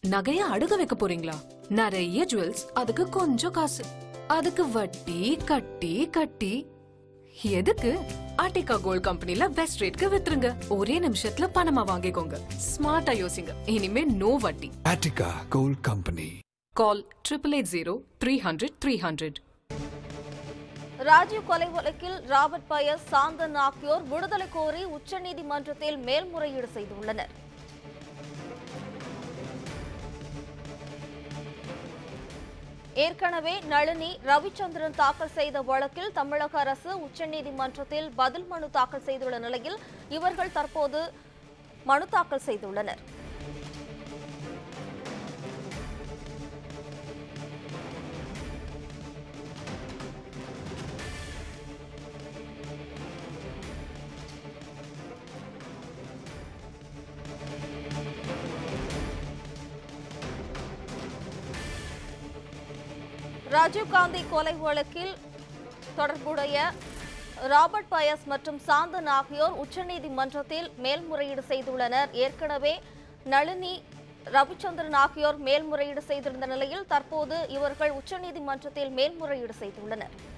நகைய அடுக்க வைக்க போறீங்களா நிறைய ஜுவல்ஸ் அதுக்கு கொஞ்சம் காசு அதுக்கு வட்டி கட்டி கட்டி எதுக்கு ஆர்டிகா கோல்ட் கம்பெனில பெஸ்ட் ரேட்க்கு வித்துருங்க ஒரே நிமிஷத்துல பணமா வாங்கிக்கோங்க ஸ்மார்ட்டா யோசிங்க இனிமே நோ வட்டி Attica Gold Company. Call triple eight zero three hundred three hundred Rajiv கொலை வழக்கில் ராபர்ட் பயஸ் சாந்தன் ஆகியோர் விடுதலை கோரி உச்சநீதிமன்றத்தில் மேல்முறையீடு செய்துள்ளனர் ஏற்கனவே நளினி ரவிச்சந்திரன் தாக்கல் செய்த வழக்கில் தமிழக அரசு உச்சநீதிமன்றத்தில் பதில் மனு தாக்கல் செய்துள்ள நிலையில் இவர்கள் தற்போது மனு தாக்கல் செய்துள்ளனர் ராஜீவ்காந்தி கொலை வழக்கில் தொடர்புடைய ராபர்ட் பயஸ் மற்றும் சாந்தன் ஆகியோர் உச்சநீதிமன்றத்தில் மேல்முறையீடு செய்துள்ளனர் ஏற்கனவே நளினி ரவிச்சந்திரன் ஆகியோர் மேல்முறையீடு செய்திருந்த நிலையில் தற்போது இவர்கள் உச்சநீதிமன்றத்தில் மேல்முறையீடு செய்துள்ளனர்